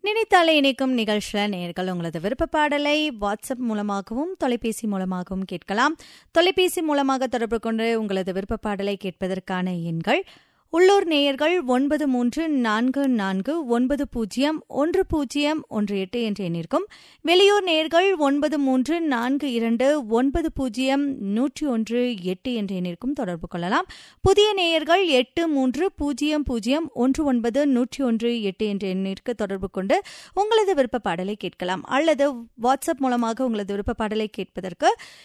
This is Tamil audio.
நினைத்தாலே இணைக்கும் நிகழ்ச்சியில் நேர்கள் உங்களது விருப்ப பாடலை வாட்ஸ்அப் மூலமாகவும் தொலைபேசி மூலமாகவும் கேட்கலாம் தொலைபேசி மூலமாக தொடர்பு கொண்டு உங்களது விருப்ப பாடலை கேட்பதற்கான எண்கள் உள்ளூர் நேயர்கள் ஒன்பது மூன்று நான்கு நான்கு ஒன்பது பூஜ்ஜியம் ஒன்று பூஜ்ஜியம் ஒன்று எட்டு என்ற எண்ணிற்கும் வெளியூர் நேயர்கள் ஒன்பது மூன்று நான்கு இரண்டு ஒன்பது பூஜ்ஜியம் நூற்றி ஒன்று எட்டு என்ற எண்ணிற்கும் தொடர்பு கொள்ளலாம் புதிய நேயர்கள் எட்டு மூன்று பூஜ்ஜியம் பூஜ்ஜியம் ஒன்று ஒன்பது நூற்றி ஒன்று எட்டு என்ற எண்ணிற்கு தொடர்பு கொண்டு உங்களது விருப்ப பாடலை கேட்கலாம் அல்லது வாட்ஸ்அப் மூலமாக உங்களது விருப்ப பாடலை கேட்பதற்கு